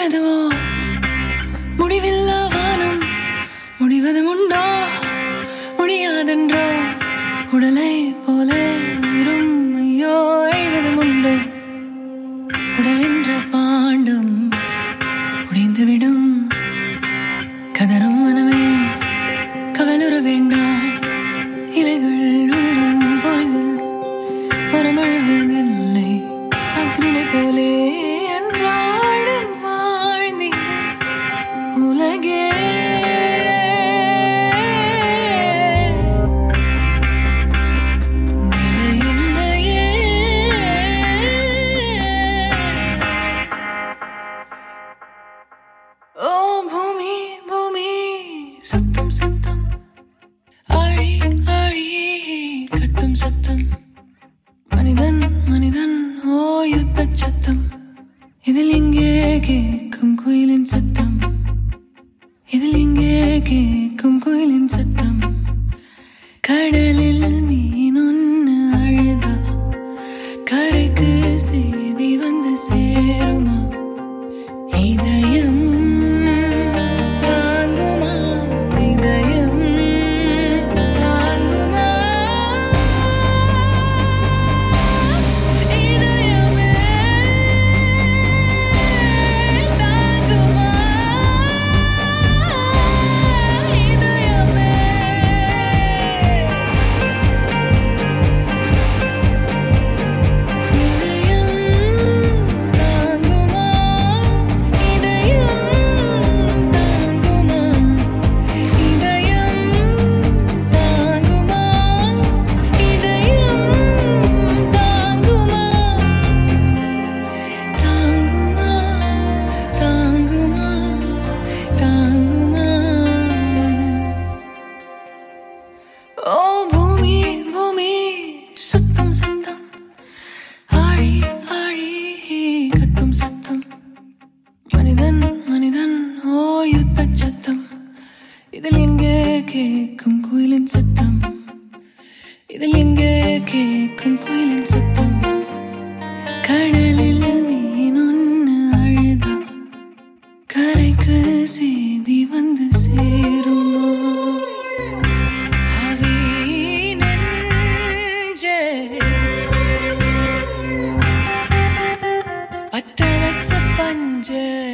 எதுவோ முடிவில்லா வானம் முடிவதும் உண்டோ முடியாதென்றோ உடலை போல உயிரும் ஐயோ அழிவதும் உண்டு உடல் என்ற பாண்டம் உடைந்துவிடும் கதரும் மனமே கவலுற வேண்டாம் இலைகள் உதிரும் பொழுதில் மரமழுவதில்லை அக்னினை போலே அன்றாடம் வாழ்ந்திட உலகே நிலையில்லையே ஓ பூமி பூமி சத்தம் சத்தம் ஆழி ஆழி கத்தும் சத்தம் மனிதன் மனிதன் ஓ யுத்த சத்தம் இதில் இங்கே கேட்கும் குயிலின் சத்தம் இதில் இங்கே கேட்கும் குயிலின் சத்தம் கடலில் மீன் ஒன்று அழுதா கரைக்கு செய்தி வந்து சேருமா இதயம் தாங்குமா இதயம் தாங்குமா இதயமே தாங்குமா இதயமே இதயம் தாங்குமா இதயம் தாங்குமா இதயம் தாங்குமா இதயம் தாங்குமா தாங்குமா தாங்குமா தாங்குமா ஓ பூமி பூமி சுத்தம் சத்தம் ஆழி ஆழி கத்தும் சத்தம் மனிதன் மனிதன் ஓ யுத்த சத்தம் இதில் எங்கே கேட்கும் குயிலின் சத்தம் இதில் எங்கே கேட்கும் குயிலின் சத்தம் கடலில் மீன் ஒன்று அழுதா கரைக்கு செய்தி வந்து சேருமா அவி நெஞ்சே பத்த வச்ச பஞ்ச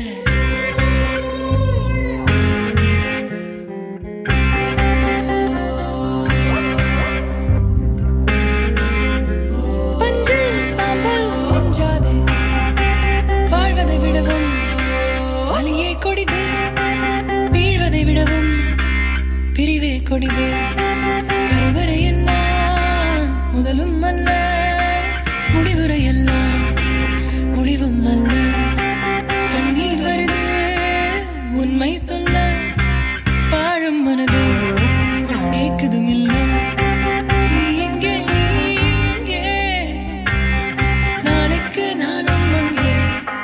பஞ்சில் சாம்பல் மிஞ்சாதே வாழ்வதை விடவும் வலியே கொடிது வீழ்வதை விடவும் பிரிவே கொடிது கருவறை எல்லாம் முதலும் அல்ல முடிவுரை எல்லாம் முடிவும் அல்ல கண்ணீர் வருது உண்மை சொல்ல பாழும் மனது கேட்குதும் இல்ல நீ எங்கே நீ எங்கே நாளைக்கு நானும் அங்கே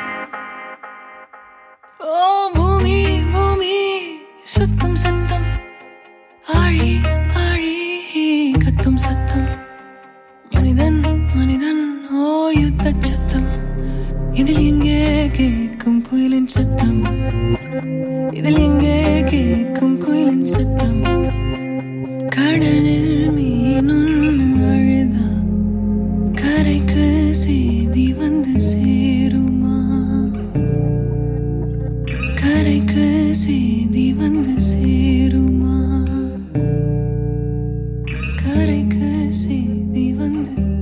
ஓ பூமி பூமி சுத்தம் சத்தம் ஆழி ஆழி கத்தும் சத்தம் மனிதன் மனிதன் ஓ யுத்த சத்தம் இதில் எங்கே கேட்கும் குயிலின் சத்தம் இதில் எங்கே கேட்கும் குயிலின் சத்தம் கடலில் மீன் ஒன்று அழுதா கரைக்கு செய்தி வந்து சேருமா கரைக்கு செய்தி வந்து சேருமா கரைக்கு செய்தி வந்து